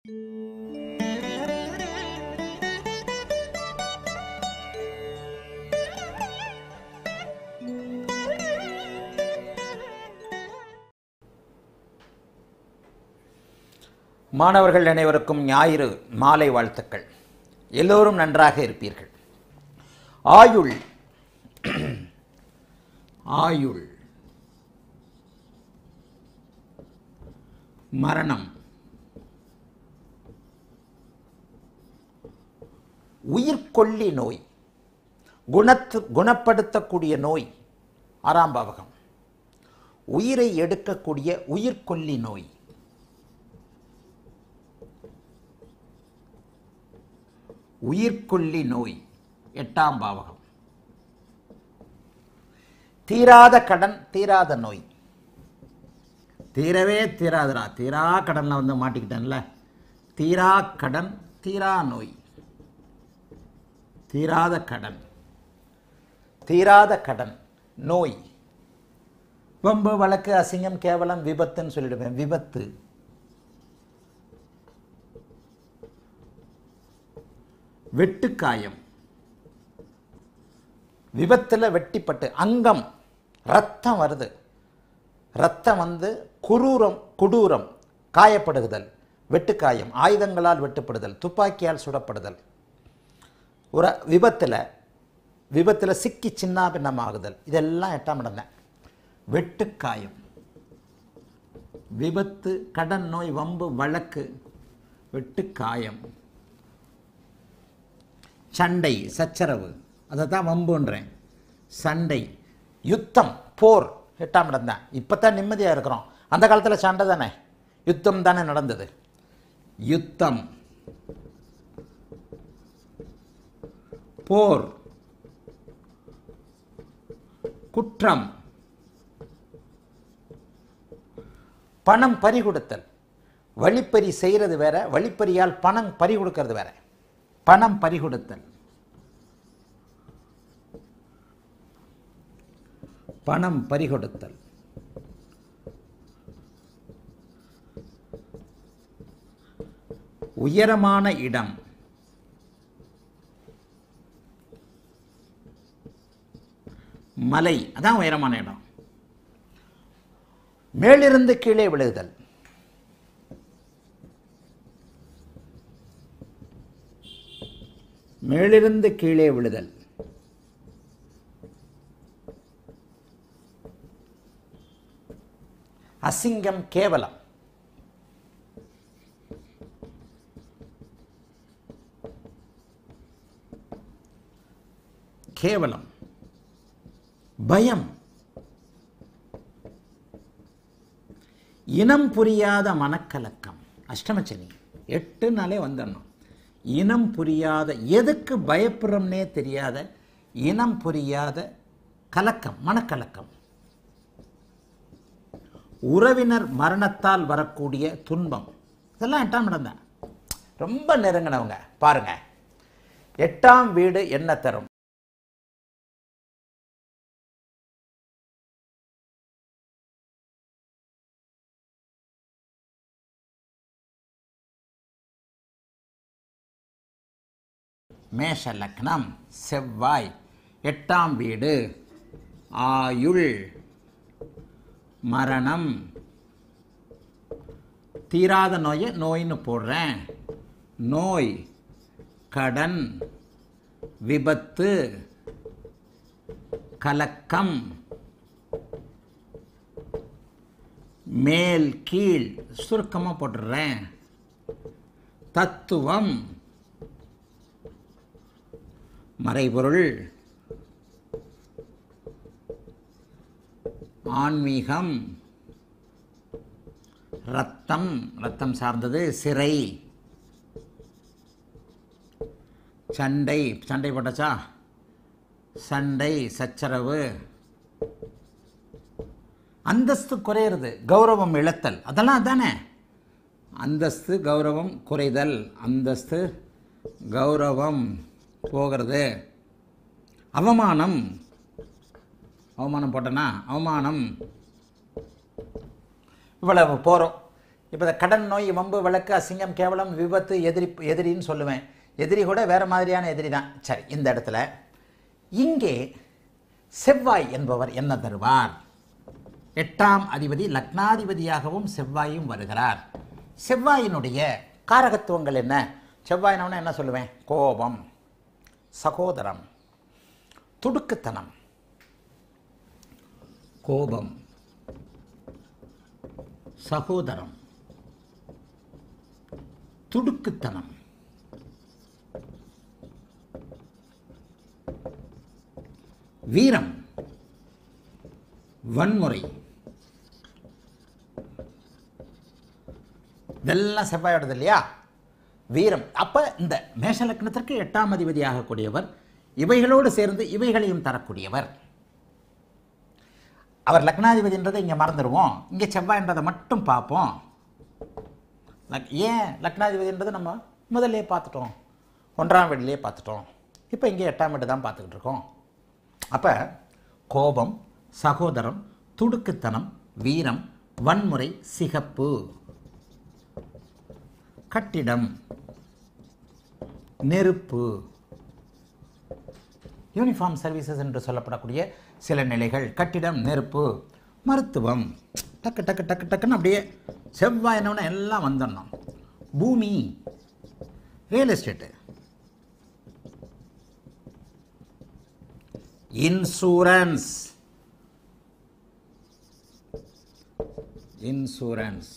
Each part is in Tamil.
மாணவர்கள் அனைவருக்கும் ஞாயிறு மாலை வாழ்த்துக்கள் எல்லோரும் நன்றாக இருப்பீர்கள் ஆயுள் ஆயுள் மரணம் உயிர்கொல்லி நோய் குணத்து குணப்படுத்தக்கூடிய நோய் ஆறாம் பாவகம் உயிரை எடுக்கக்கூடிய உயிர்கொல்லி நோய் உயிர்கொல்லி நோய் எட்டாம் பாவகம் தீராத கடன் தீராத நோய் தீரவே தீராதுடா தீரா கடனில் வந்து மாட்டிக்கிட்டேன்ல தீரா கடன் தீரா நோய் தீராத கடன் தீராத கடன் நோய் வம்பு வழக்கு அசிங்கம் கேவலம் விபத்துன்னு சொல்லிடுவேன் விபத்து வெட்டுக்காயம் விபத்தில் வெட்டிப்பட்டு அங்கம் ரத்தம் வருது ரத்தம் வந்து குரூரம் கொடூரம் காயப்படுகுதல் வெட்டுக்காயம் ஆயுதங்களால் வெட்டுப்படுதல் துப்பாக்கியால் சுடப்படுதல் ஒரு விபத்தில் விபத்தில் சிக்கி சின்ன பின்னமாகுதல் இதெல்லாம் எட்டாம் இடம் தான் வெட்டுக்காயம் விபத்து கடன் நோய் வம்பு வழக்கு வெட்டுக்காயம் சண்டை சச்சரவு அதை தான் வம்புன்றேன் சண்டை யுத்தம் போர் எட்டாம் இடம் தான் இப்போ தான் நிம்மதியாக இருக்கிறோம் அந்த காலத்தில் சண்டை தானே யுத்தம் தானே நடந்தது யுத்தம் போர் குற்றம் பணம் பறி கொடுத்தல் வழிப்பறி செய்கிறது வேற வழிப்பறியால் பணம் பறி கொடுக்கறது வேற பணம் பறி கொடுத்தல் பணம் பறி கொடுத்தல் உயரமான இடம் மலை அதான் உயரமான இடம் மேலிருந்து கீழே விழுகுதல் மேலிருந்து கீழே விழுதல் அசிங்கம் கேவலம் கேவலம் பயம் இனம் புரியாத மனக்கலக்கம் அஷ்டமச்சனி எட்டு நாளே வந்துடணும் இனம் புரியாத எதுக்கு பயப்படுறோம்னே தெரியாத இனம் புரியாத கலக்கம் மனக்கலக்கம் உறவினர் மரணத்தால் வரக்கூடிய துன்பம் இதெல்லாம் எட்டாம் இடம் தான் ரொம்ப நெருங்கினவங்க பாருங்க எட்டாம் வீடு என்ன தரும் மேஷ லக்னம் செவ்வாய் எட்டாம் வீடு ஆயுள் மரணம் தீராத நோயை நோயின்னு போடுறேன் நோய் கடன் விபத்து கலக்கம் மேல் கீழ் சுருக்கமாக போட்டுடுறேன் தத்துவம் மறைபொருள் ஆன்மீகம் ரத்தம் ரத்தம் சார்ந்தது சிறை சண்டை சண்டை போட்டாச்சா சண்டை சச்சரவு அந்தஸ்து குறையிறது கௌரவம் இழத்தல் அதெல்லாம் அதானே அந்தஸ்து கௌரவம் குறைதல் அந்தஸ்து கௌரவம் போகிறது அவமானம் அவமானம் போட்டனா அவமானம் இவ்வளவு போகிறோம் இப்போ இந்த கடன் நோய் வம்பு வழக்கு அசிங்கம் கேவலம் விபத்து எதிரி எதிரின்னு சொல்லுவேன் எதிரி கூட வேறு மாதிரியான எதிரி தான் சரி இந்த இடத்துல இங்கே செவ்வாய் என்பவர் என்ன தருவார் எட்டாம் அதிபதி லக்னாதிபதியாகவும் செவ்வாயும் வருகிறார் செவ்வாயினுடைய காரகத்துவங்கள் என்ன செவ்வாயினவன என்ன சொல்லுவேன் கோபம் சகோதரம் துடுக்குத்தனம் கோபம் சகோதரம் துடுக்குத்தனம் வீரம் வன்முறை இதெல்லாம் செவ்வாயோடது இல்லையா வீரம் அப்ப இந்த மேஷ லக்னத்திற்கு எட்டாம் அதிபதியாக கூடியவர் இவைகளோடு சேர்ந்து இவைகளையும் தரக்கூடியவர் அவர் லக்னாதிபதின்றதை இங்கே மறந்துடுவோம் இங்கே செவ்வாய்ன்றதை மட்டும் பார்ப்போம் லக் ஏன் லக்னாதிபதின்றது நம்ம முதல்லே பார்த்துட்டோம் ஒன்றாம் வீட்டிலே பார்த்துட்டோம் இப்போ இங்கே எட்டாம் வீடு தான் பார்த்துக்கிட்டு இருக்கோம் அப்போ கோபம் சகோதரம் துடுக்குத்தனம் வீரம் வன்முறை சிகப்பு கட்டிடம் நெருப்பு யூனிஃபார்ம் சர்வீசஸ் என்று சொல்லப்படக்கூடிய சில நிலைகள் கட்டிடம் நெருப்பு மருத்துவம் டக்கு டக்கு டக்கு டக்குன்னு அப்படியே செவ்வாய் என்னவன எல்லாம் வந்துடணும் பூமி real estate insurance insurance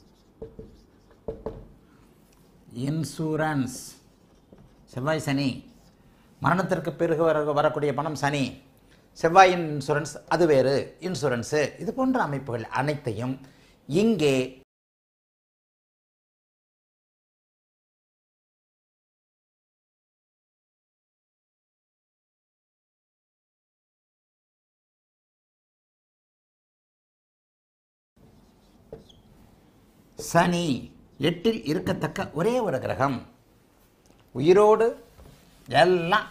insurance செவ்வாய் சனி மரணத்திற்கு பிறகு வர வரக்கூடிய பணம் சனி செவ்வாயின் இன்சூரன்ஸ் அது வேறு இன்சூரன்ஸு இது போன்ற அமைப்புகள் அனைத்தையும் இங்கே சனி எட்டில் இருக்கத்தக்க ஒரே ஒரு கிரகம் உயிரோடு எல்லாம்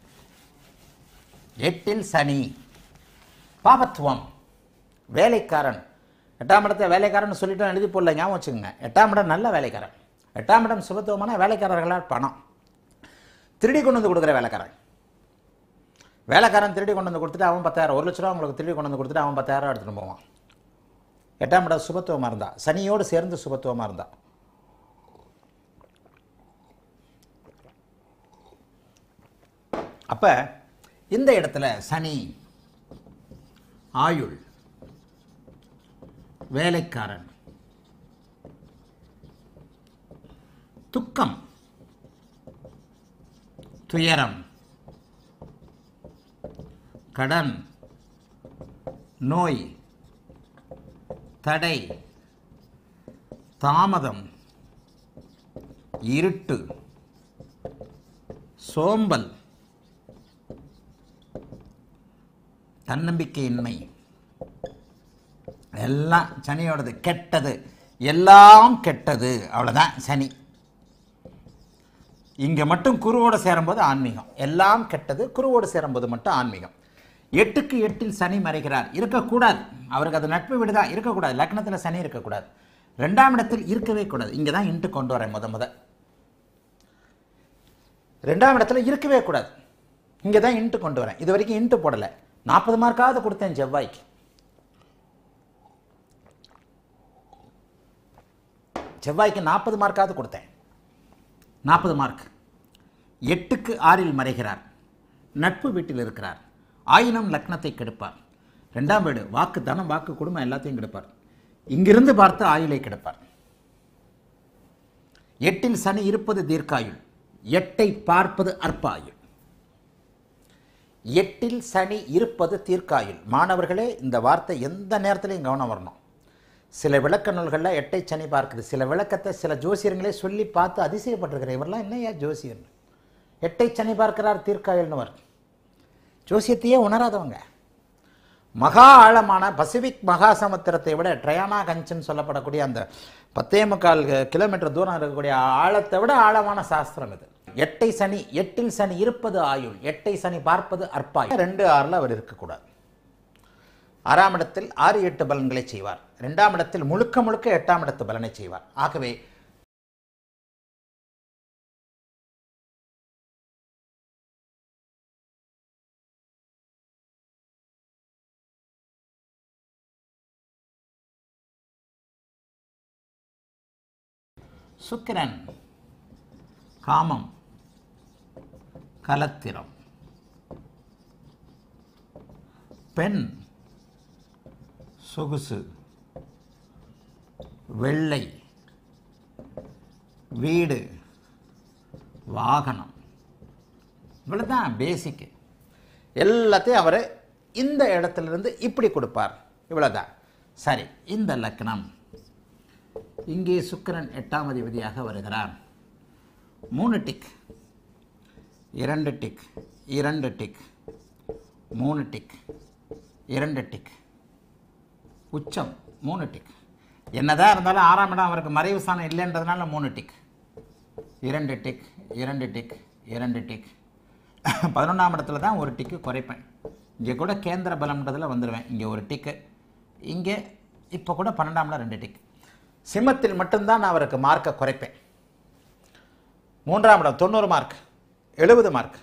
எட்டில் சனி பாபத்துவம் வேலைக்காரன் எட்டாம் இடத்தை வேலைக்காரன் சொல்லிட்டு எழுதி போடல ஞாபகம் வச்சுக்கோங்க எட்டாம் இடம் நல்ல வேலைக்காரன் எட்டாம் இடம் சுபத்துவமான வேலைக்காரர்களால் பணம் திருடி கொண்டு வந்து கொடுக்குற வேலைக்காரன் வேலைக்காரன் திருடி கொண்டு வந்து கொடுத்துட்டு அவன் பத்தாயிரம் ஒரு லட்ச ரூபா உங்களுக்கு திருடி கொண்டு வந்து கொடுத்துட்டு அவன் பத்தாயிரம் எடுத்துகிட்டு போவான் எட்டாம் இடம் சுபத்துவமாக இருந்தா சனியோடு சேர்ந்து சுபத்துவமாக இருந்தா அப்ப இந்த இடத்துல சனி ஆயுள் வேலைக்காரன் துக்கம் துயரம் கடன் நோய் தடை தாமதம் இருட்டு சோம்பல் தன்னம்பிக்கையின்மை எல்லாம் சனியோடது கெட்டது எல்லாம் கெட்டது அவ்வளோதான் சனி இங்கே மட்டும் குருவோடு சேரும்போது ஆன்மீகம் எல்லாம் கெட்டது குருவோடு சேரும்போது மட்டும் ஆன்மீகம் எட்டுக்கு எட்டில் சனி மறைகிறார் இருக்கக்கூடாது அவருக்கு அது நட்பு வீடு தான் இருக்கக்கூடாது லக்னத்தில் சனி இருக்கக்கூடாது ரெண்டாம் இடத்தில் இருக்கவே கூடாது இங்கே தான் இன்ட்டு கொண்டு வரேன் முத முத ரெண்டாம் இடத்துல இருக்கவே கூடாது இங்கே தான் இன்ட்டு கொண்டு வரேன் இது வரைக்கும் இன்ட்டு போடலை நாற்பது மார்க்காவது கொடுத்தேன் செவ்வாய்க்கு செவ்வாய்க்கு நாற்பது மார்க்காவது கொடுத்தேன் நாற்பது மார்க் எட்டுக்கு ஆறில் மறைகிறார் நட்பு வீட்டில் இருக்கிறார் ஆயினம் லக்னத்தை கெடுப்பார் ரெண்டாம் வீடு வாக்கு தனம் வாக்கு குடும்பம் எல்லாத்தையும் கெடுப்பார் இங்கிருந்து பார்த்து ஆயுளை கெடுப்பார் எட்டில் சனி இருப்பது தீர்க்காயுள் எட்டை பார்ப்பது அற்ப ஆயுள் எட்டில் சனி இருப்பது தீர்க்காயுள் மாணவர்களே இந்த வார்த்தை எந்த நேரத்திலையும் கவனம் வரணும் சில விளக்க நூல்களில் எட்டை சனி பார்க்குது சில விளக்கத்தை சில ஜோசியர்களே சொல்லி பார்த்து அதிசயப்பட்டிருக்கிறேன் இவரெல்லாம் என்னையா ஜோசியர் எட்டை சனி பார்க்கிறார் தீர்க்காயுள்னுவர் ஜோசியத்தையே உணராதவங்க மகா ஆழமான பசிபிக் மகாசமுத்திரத்தை விட ட்ரயானா கஞ்சன் சொல்லப்படக்கூடிய அந்த பத்தே முக்கால் கிலோமீட்டர் தூரம் இருக்கக்கூடிய ஆழத்தை விட ஆழமான சாஸ்திரம் இது எட்டை சனி எட்டில் சனி இருப்பது ஆயுள் எட்டை சனி பார்ப்பது அற்பாயுள் ரெண்டு ஆறில் அவர் இருக்கக்கூடாது ஆறாம் இடத்தில் ஆறு எட்டு பலன்களை செய்வார் ரெண்டாம் இடத்தில் முழுக்க முழுக்க எட்டாம் இடத்து பலனை செய்வார் ஆகவே சுக்கிரன் காமம் கலத்திரம் பெண் சொகுசு வெள்ளை வீடு வாகனம் இவ்வளோதான் பேசிக்கு எல்லாத்தையும் அவர் இந்த இடத்துலேருந்து இப்படி கொடுப்பார் இவ்வளோதான் சரி இந்த லக்னம் இங்கே சுக்கிரன் எட்டாம் அதிபதியாக வருகிறார் மூணு டிக் இரண்டு டிக் இரண்டு டிக் மூணு டிக் இரண்டு டிக் உச்சம் மூணு டிக் என்னதான் இருந்தாலும் ஆறாம் இடம் அவருக்கு மறைவு ஸ்தானம் இல்லைன்றதுனால மூணு டிக் இரண்டு டிக் இரண்டு டிக் இரண்டு டிக் பதினொன்றாம் இடத்துல தான் ஒரு டிக்கு குறைப்பேன் இங்கே கூட கேந்திர பலம்ன்றதில் வந்துடுவேன் இங்கே ஒரு டிக்கு இங்கே இப்போ கூட பன்னெண்டாம்ல ரெண்டு டிக் சிம்மத்தில் மட்டும்தான் நான் அவருக்கு மார்க்கை குறைப்பேன் மூன்றாம் இடம் தொண்ணூறு மார்க் எழுபது மார்க்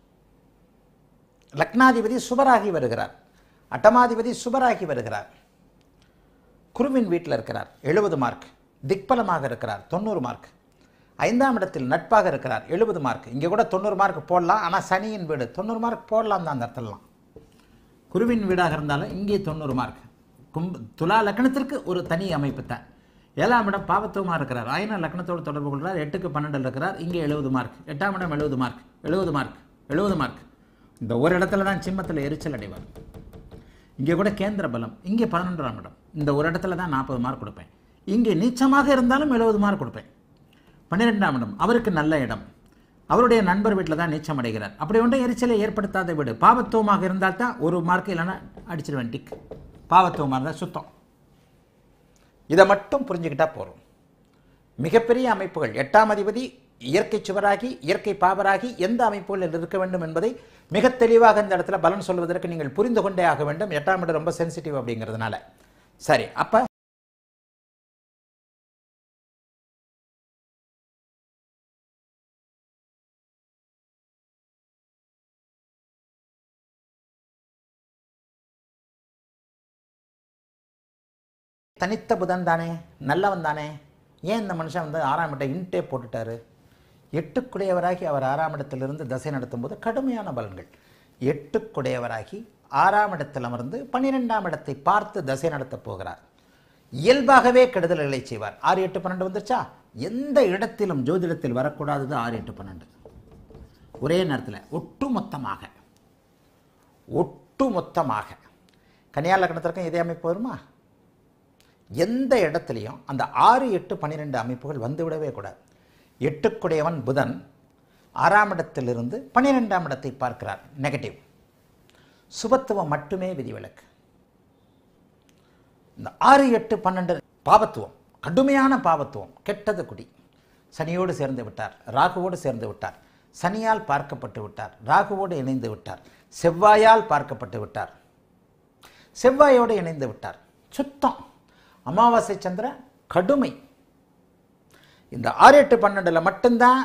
லக்னாதிபதி சுபராகி வருகிறார் அட்டமாதிபதி சுபராகி வருகிறார் குருவின் வீட்டில் இருக்கிறார் எழுபது மார்க் திக்பலமாக இருக்கிறார் தொண்ணூறு மார்க் ஐந்தாம் இடத்தில் நட்பாக இருக்கிறார் எழுபது மார்க் இங்கே கூட தொண்ணூறு மார்க் போடலாம் ஆனால் சனியின் வீடு தொண்ணூறு மார்க் போடலாம் தான் அந்த இடத்துலலாம் குருவின் வீடாக இருந்தாலும் இங்கே தொண்ணூறு மார்க் கும்ப துலா லக்னத்திற்கு ஒரு தனி அமைப்பு தான் ஏழாம் இடம் பாவத்துவமாக இருக்கிறார் ஆயிரம் லக்னத்தோடு தொடர்பு கொள்கிறார் எட்டுக்கு பன்னெண்டில் இருக்கிறார் இங்கே எழுபது மார்க் எட்டாம் இடம் எழுபது மார்க் எழுபது மார்க் எழுபது மார்க் இந்த ஒரு இடத்துல தான் சிம்மத்தில் எரிச்சல் அடைவார் இங்கே கூட கேந்திர பலம் இங்கே பதினொன்றாம் இடம் இந்த ஒரு இடத்துல தான் நாற்பது மார்க் கொடுப்பேன் இங்கே நீச்சமாக இருந்தாலும் எழுபது மார்க் கொடுப்பேன் பன்னிரெண்டாம் இடம் அவருக்கு நல்ல இடம் அவருடைய நண்பர் வீட்டில் தான் நீச்சம் அடைகிறார் அப்படி ஒன்றும் எரிச்சலை ஏற்படுத்தாத வீடு பாவத்துவமாக இருந்தால் தான் ஒரு மார்க் இல்லைன்னா அடிச்சிடுவேன் டிக் பாவத்துவமாக இருந்தால் சுத்தம் இதை மட்டும் புரிஞ்சுக்கிட்டா போதும் மிகப்பெரிய அமைப்புகள் எட்டாம் அதிபதி இயற்கை சுவராகி இயற்கை பாவராகி எந்த அமைப்புகளில் இருக்க வேண்டும் என்பதை மிக தெளிவாக இந்த இடத்துல பலன் சொல்வதற்கு நீங்கள் புரிந்து கொண்டே ஆக வேண்டும் எட்டாம் இடம் ரொம்ப சென்சிட்டிவ் அப்படிங்கிறதுனால சரி அப்ப தனித்த புதன் தானே நல்லவன் தானே ஏன் இந்த மனுஷன் வந்து ஆறாம் இடத்தை இன்டே போட்டுட்டாரு எட்டுக்குடையவராகி அவர் ஆறாம் இடத்திலிருந்து தசை நடத்தும் போது கடுமையான பலன்கள் எட்டுக்குடையவராகி ஆறாம் இடத்தில் அமர்ந்து பன்னிரெண்டாம் இடத்தை பார்த்து தசை நடத்தப் போகிறார் இயல்பாகவே கெடுதல்களை செய்வார் ஆறு எட்டு பன்னெண்டு வந்துருச்சா எந்த இடத்திலும் ஜோதிடத்தில் வரக்கூடாதது ஆறு எட்டு பன்னெண்டு ஒரே நேரத்தில் ஒட்டுமொத்தமாக ஒட்டுமொத்தமாக கன்னியா லக்னத்திற்கும் இதே அமைப்பு வருமா எந்த இடத்துலையும் அந்த ஆறு எட்டு பன்னிரெண்டு அமைப்புகள் வந்துவிடவே கூடாது எட்டுக்குடையவன் புதன் ஆறாம் இடத்திலிருந்து பன்னிரெண்டாம் இடத்தை பார்க்கிறார் நெகட்டிவ் சுபத்துவம் மட்டுமே விதிவிலக்கு இந்த ஆறு எட்டு பன்னெண்டு பாவத்துவம் கடுமையான பாவத்துவம் கெட்டது குடி சனியோடு சேர்ந்து விட்டார் ராகுவோடு சேர்ந்து விட்டார் சனியால் பார்க்கப்பட்டு விட்டார் ராகுவோடு இணைந்து விட்டார் செவ்வாயால் பார்க்கப்பட்டு விட்டார் செவ்வாயோடு இணைந்து விட்டார் சுத்தம் அமாவாசை சந்திரன் கடுமை இந்த ஆறு எட்டு பன்னெண்டில் மட்டும்தான்